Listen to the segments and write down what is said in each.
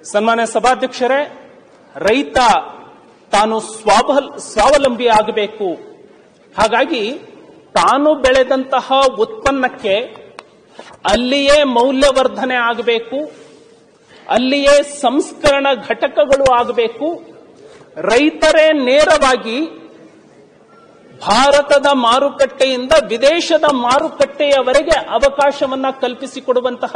ಸನ್ಮಾನ್ಯ ಸಭಾಧ್ಯಕ್ಷರೇ ರೈತ ತಾನು ಸ್ವಾವಲ್ ಸ್ವಾವಲಂಬಿ ಆಗಬೇಕು ಹಾಗಾಗಿ ತಾನು ಬೆಳೆದಂತಹ ಉತ್ಪನ್ನಕ್ಕೆ ಅಲ್ಲಿಯೇ ಮೌಲ್ಯವರ್ಧನೆ ಆಗಬೇಕು ಅಲ್ಲಿಯೇ ಸಂಸ್ಕರಣ ಘಟಕಗಳು ಆಗಬೇಕು ರೈತರೇ ನೇರವಾಗಿ ಭಾರತದ ಮಾರುಕಟ್ಟೆಯಿಂದ ವಿದೇಶದ ಮಾರುಕಟ್ಟೆಯವರೆಗೆ ಅವಕಾಶವನ್ನ ಕಲ್ಪಿಸಿಕೊಡುವಂತಹ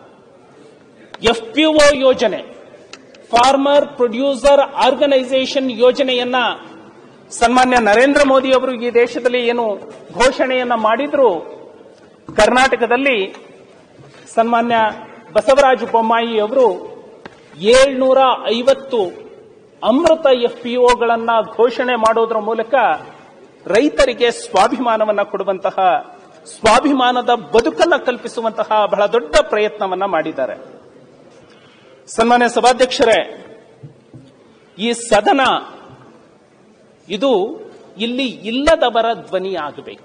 ಎಫ್ಪಿಒ ಯೋಜನೆ ಫಾರ್ಮರ್ ಪ್ರೊಡ್ಯೂಸರ್ ಆರ್ಗನೈಸೇಷನ್ ಯೋಜನೆಯನ್ನ ಸನ್ಮಾನ್ಯ ನರೇಂದ್ರ ಮೋದಿ ಅವರು ಈ ದೇಶದಲ್ಲಿ ಏನು ಘೋಷಣೆಯನ್ನ ಮಾಡಿದ್ರು ಕರ್ನಾಟಕದಲ್ಲಿ ಸನ್ಮಾನ್ಯ ಬಸವರಾಜ ಬೊಮ್ಮಾಯಿ ಅವರು ಏಳ್ನೂರ ಐವತ್ತು ಅಮೃತ ಎಫ್ಪಿಒಗಳನ್ನ ಘೋಷಣೆ ಮಾಡೋದ್ರ ಮೂಲಕ ರೈತರಿಗೆ ಸ್ವಾಭಿಮಾನವನ್ನ ಕೊಡುವಂತಹ ಸ್ವಾಭಿಮಾನದ ಬದುಕನ್ನ ಕಲ್ಪಿಸುವಂತಹ ಬಹಳ ದೊಡ್ಡ ಪ್ರಯತ್ನವನ್ನ ಮಾಡಿದ್ದಾರೆ ಸನ್ಮಾನ್ಯ ಸಭಾಧ್ಯಕ್ಷರೇ ಈ ಸದನ ಇದು ಇಲ್ಲಿ ಇಲ್ಲದವರ ಧ್ವನಿ ಆಗಬೇಕು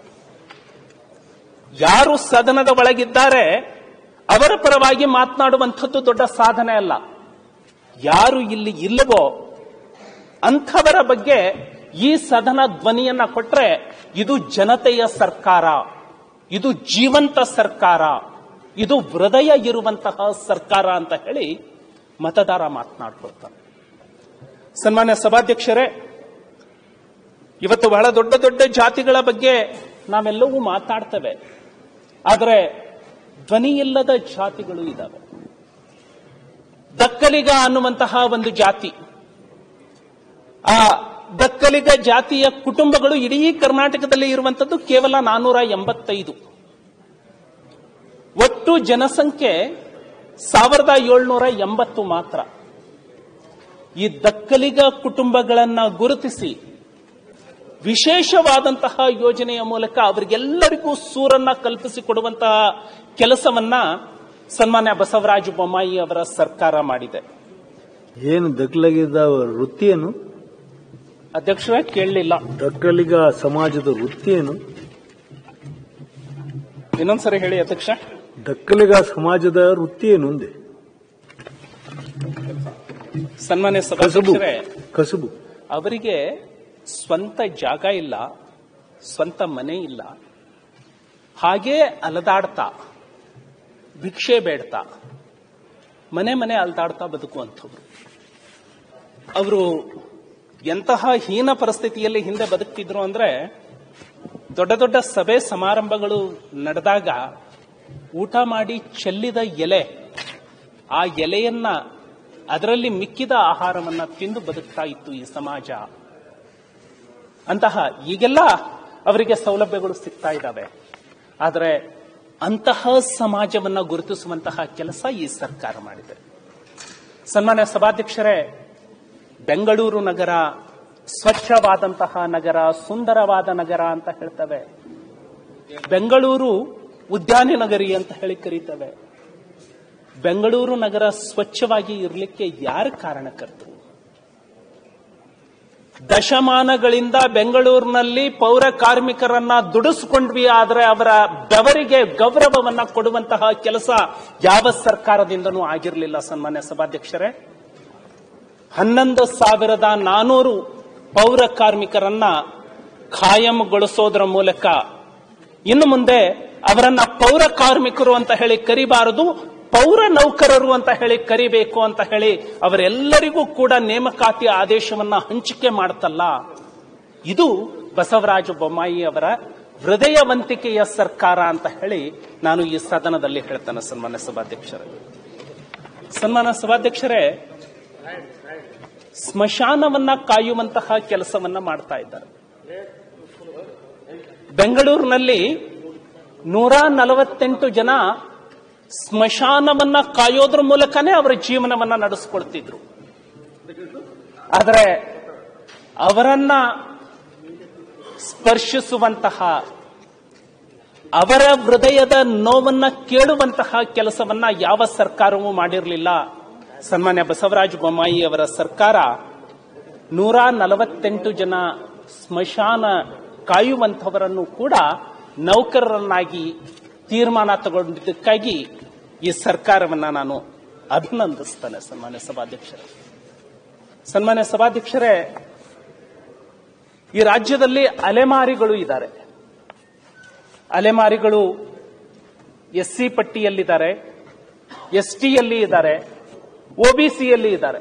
ಯಾರು ಸದನದ ಒಳಗಿದ್ದಾರೆ ಅವರ ಪರವಾಗಿ ಮಾತನಾಡುವಂಥದ್ದು ದೊಡ್ಡ ಸಾಧನೆ ಅಲ್ಲ ಯಾರು ಇಲ್ಲಿ ಇಲ್ಲವೋ ಅಂಥವರ ಬಗ್ಗೆ ಈ ಸದನ ಧ್ವನಿಯನ್ನ ಕೊಟ್ರೆ ಇದು ಜನತೆಯ ಸರ್ಕಾರ ಇದು ಜೀವಂತ ಸರ್ಕಾರ ಇದು ಹೃದಯ ಇರುವಂತಹ ಸರ್ಕಾರ ಅಂತ ಹೇಳಿ ಮತದಾರ ಮಾತನಾಡ್ಕೊಳ್ತಾರೆ ಸನ್ಮಾನ್ಯ ಸಭಾಧ್ಯಕ್ಷರೇ ಇವತ್ತು ಬಹಳ ದೊಡ್ಡ ದೊಡ್ಡ ಜಾತಿಗಳ ಬಗ್ಗೆ ನಾವೆಲ್ಲವೂ ಮಾತಾಡ್ತೇವೆ ಆದರೆ ಧ್ವನಿ ಇಲ್ಲದ ಜಾತಿಗಳು ಇದ್ದಾವೆ ದಕ್ಕಲಿಗ ಅನ್ನುವಂತಹ ಒಂದು ಜಾತಿ ಆ ದಕ್ಕಲಿಗ ಜಾತಿಯ ಕುಟುಂಬಗಳು ಇಡೀ ಕರ್ನಾಟಕದಲ್ಲಿ ಇರುವಂತದ್ದು ಕೇವಲ ನಾನೂರ ಎಂಬತ್ತೈದು ಒಟ್ಟು ಜನಸಂಖ್ಯೆ ಸಾವಿರದ ಏಳ್ನೂರ ಎಂಬತ್ತು ಮಾತ್ರ ಈ ದಕ್ಕಲಿಗ ಕುಟುಂಬಗಳನ್ನ ಗುರುತಿಸಿ ವಿಶೇಷವಾದಂತಹ ಯೋಜನೆಯ ಮೂಲಕ ಅವರಿಗೆಲ್ಲರಿಗೂ ಸೂರನ್ನ ಕಲ್ಪಿಸಿಕೊಡುವಂತಹ ಕೆಲಸವನ್ನ ಸನ್ಮಾನ್ಯ ಬಸವರಾಜ ಬೊಮ್ಮಾಯಿ ಅವರ ಸರ್ಕಾರ ಮಾಡಿದೆ ಏನು ದಕ್ಕಲಿಗಿದ ವೃತ್ತಿ ಏನು ಅಧ್ಯಕ್ಷರೇ ಕೇಳಲಿಲ್ಲ ದಕ್ಕಲಿಗ ಸಮಾಜದ ವೃತ್ತಿ ಏನು ಇನ್ನೊಂದ್ಸರಿ ಹೇಳಿ ಅಧ್ಯಕ್ಷ ದಕ್ಕಲಿಗ ಸಮಾಜದ ವೃತ್ತಿ ಏನು ಒಂದೇ ಸನ್ಮಾನ್ಯ ಕಸುಬು ಸಭಾಧ್ಯಕ್ಷರೇ ಕಸುಬು ಅವರಿಗೆ ಸ್ವಂತ ಜಾಗ ಇಲ್ಲ ಸ್ವಂತ ಮನೆ ಇಲ್ಲ ಹಾಗೇ ಅಲದಾಡ್ತಾ ಭಿಕ್ಷೆ ಬೇಡ್ತಾ ಮನೆ ಮನೆ ಅಲ್ದಾಡ್ತಾ ಬದುಕುವಂಥವ್ರು ಅವರು ಎಂತಹ ಹೀನ ಪರಿಸ್ಥಿತಿಯಲ್ಲಿ ಹಿಂದೆ ಬದುಕ್ತಿದ್ರು ಅಂದ್ರೆ ದೊಡ್ಡ ದೊಡ್ಡ ಸಭೆ ಸಮಾರಂಭಗಳು ನಡೆದಾಗ ಊಟ ಮಾಡಿ ಚೆಲ್ಲಿದ ಎಲೆ ಆ ಎಲೆಯನ್ನ ಅದರಲ್ಲಿ ಮಿಕ್ಕಿದ ಆಹಾರವನ್ನ ತಿಂದು ಬದುಕ್ತಾ ಇತ್ತು ಈ ಸಮಾಜ ಅಂತಹ ಈಗೆಲ್ಲ ಅವರಿಗೆ ಸೌಲಭ್ಯಗಳು ಸಿಗ್ತಾ ಇದ್ದಾವೆ ಆದರೆ ಅಂತಹ ಸಮಾಜವನ್ನ ಗುರುತಿಸುವಂತಹ ಕೆಲಸ ಈ ಸರ್ಕಾರ ಮಾಡಿದೆ ಸನ್ಮಾನ್ಯ ಸಭಾಧ್ಯಕ್ಷರೇ ಬೆಂಗಳೂರು ನಗರ ಸ್ವಚ್ಛವಾದಂತಹ ನಗರ ಸುಂದರವಾದ ನಗರ ಅಂತ ಹೇಳ್ತವೆ ಬೆಂಗಳೂರು ಉದ್ಯಾನ ನಗರಿ ಅಂತ ಹೇಳಿ ಕರೀತವೆ ಬೆಂಗಳೂರು ನಗರ ಸ್ವಚ್ಛವಾಗಿ ಇರಲಿಕ್ಕೆ ಯಾರು ಕಾರಣಕರ್ತರು ದಶಮಾನಗಳಿಂದ ಬೆಂಗಳೂರಿನಲ್ಲಿ ಪೌರ ಕಾರ್ಮಿಕರನ್ನ ದುಡಿಸ್ಕೊಂಡ್ವಿ ಆದರೆ ಅವರ ಬೆವರಿಗೆ ಗೌರವವನ್ನ ಕೊಡುವಂತಹ ಕೆಲಸ ಯಾವ ಸರ್ಕಾರದಿಂದನೂ ಆಗಿರಲಿಲ್ಲ ಸನ್ಮಾನ್ಯ ಸಭಾಧ್ಯಕ್ಷರೇ ಹನ್ನೊಂದು ಸಾವಿರದ ನಾನೂರು ಪೌರ ಕಾರ್ಮಿಕರನ್ನ ಖಾಯಂಗೊಳಿಸೋದ್ರ ಮೂಲಕ ಇನ್ನು ಮುಂದೆ ಅವರನ್ನ ಪೌರ ಕಾರ್ಮಿಕರು ಅಂತ ಹೇಳಿ ಕರಿಬಾರದು ಪೌರ ನೌಕರರು ಅಂತ ಹೇಳಿ ಕರಿಬೇಕು ಅಂತ ಹೇಳಿ ಅವರೆಲ್ಲರಿಗೂ ಕೂಡ ನೇಮಕಾತಿ ಆದೇಶವನ್ನ ಹಂಚಿಕೆ ಮಾಡ್ತಲ್ಲ ಇದು ಬಸವರಾಜ ಬೊಮ್ಮಾಯಿ ಅವರ ಹೃದಯವಂತಿಕೆಯ ಸರ್ಕಾರ ಅಂತ ಹೇಳಿ ನಾನು ಈ ಸದನದಲ್ಲಿ ಹೇಳ್ತೇನೆ ಸನ್ಮಾನ್ಯ ಸಭಾಧ್ಯಕ್ಷರೇ ಸನ್ಮಾನ್ಯ ಸಭಾಧ್ಯಕ್ಷರೇ ಸ್ಮಶಾನವನ್ನ ಕಾಯುವಂತಹ ಕೆಲಸವನ್ನ ಮಾಡ್ತಾ ಇದ್ದಾರೆ ಬೆಂಗಳೂರಿನಲ್ಲಿ ನೂರ ನಲವತ್ತೆಂಟು ಜನ ಸ್ಮಶಾನವನ್ನ ಕಾಯೋದ್ರ ಮೂಲಕನೇ ಅವರ ಜೀವನವನ್ನ ನಡೆಸ್ಕೊಳ್ತಿದ್ರು ಆದರೆ ಅವರನ್ನ ಸ್ಪರ್ಶಿಸುವಂತಹ ಅವರ ಹೃದಯದ ನೋವನ್ನ ಕೇಳುವಂತಹ ಕೆಲಸವನ್ನ ಯಾವ ಸರ್ಕಾರವೂ ಮಾಡಿರಲಿಲ್ಲ ಸನ್ಮಾನ್ಯ ಬಸವರಾಜ ಬೊಮ್ಮಾಯಿ ಅವರ ಸರ್ಕಾರ ನೂರ ನಲವತ್ತೆಂಟು ಜನ ಸ್ಮಶಾನ ಕಾಯುವಂಥವರನ್ನು ಕೂಡ ನೌಕರರನ್ನಾಗಿ ತೀರ್ಮಾನ ತಗೊಂಡಿದ್ದಕ್ಕಾಗಿ ಈ ಸರ್ಕಾರವನ್ನ ನಾನು ಅಭಿನಂದಿಸ್ತೇನೆ ಸನ್ಮಾನ್ಯ ಸಭಾಧ್ಯಕ್ಷರೇ ಸನ್ಮಾನ್ಯ ಸಭಾಧ್ಯಕ್ಷರೇ ಈ ರಾಜ್ಯದಲ್ಲಿ ಅಲೆಮಾರಿಗಳು ಇದ್ದಾರೆ ಅಲೆಮಾರಿಗಳು ಎಸ್ ಸಿ ಪಟ್ಟಿಯಲ್ಲಿದ್ದಾರೆ ಎಸ್ ಟಿಯಲ್ಲಿ ಇದ್ದಾರೆ ಒಬಿಸಿಯಲ್ಲಿ ಇದ್ದಾರೆ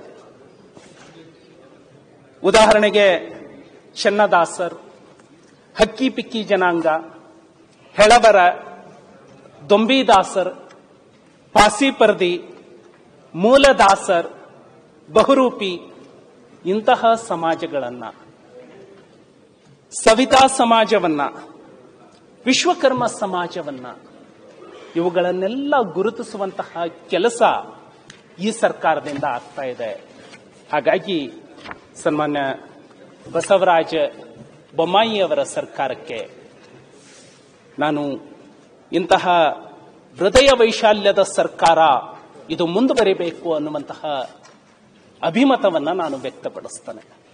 ಉದಾಹರಣೆಗೆ ಚೆನ್ನದಾಸರ್ ಹಕ್ಕಿ ಪಿಕ್ಕಿ ಜನಾಂಗ ಹೆಳವರ ದೊಂಬಿದಾಸರ್ ಪಾಸಿಪರ್ದಿ ಮೂಲದಾಸರ್ ಬಹುರೂಪಿ ಇಂತಹ ಸಮಾಜಗಳನ್ನ ಸವಿತಾ ಸಮಾಜವನ್ನ ವಿಶ್ವಕರ್ಮ ಸಮಾಜವನ್ನ ಇವುಗಳನ್ನೆಲ್ಲ ಗುರುತಿಸುವಂತಹ ಕೆಲಸ ಈ ಸರ್ಕಾರದಿಂದ ಆಗ್ತಾ ಇದೆ ಹಾಗಾಗಿ ಸನ್ಮಾನ್ಯ ಬಸವರಾಜ ಬೊಮ್ಮಾಯಿ ಅವರ ಸರ್ಕಾರಕ್ಕೆ ನಾನು ಇಂತಹ ಹೃದಯ ವೈಶಾಲ್ಯದ ಸರ್ಕಾರ ಇದು ಮುಂದುವರಿಬೇಕು ಅನ್ನುವಂತಹ ಅಭಿಮತವನ್ನ ನಾನು ವ್ಯಕ್ತಪಡಿಸ್ತೇನೆ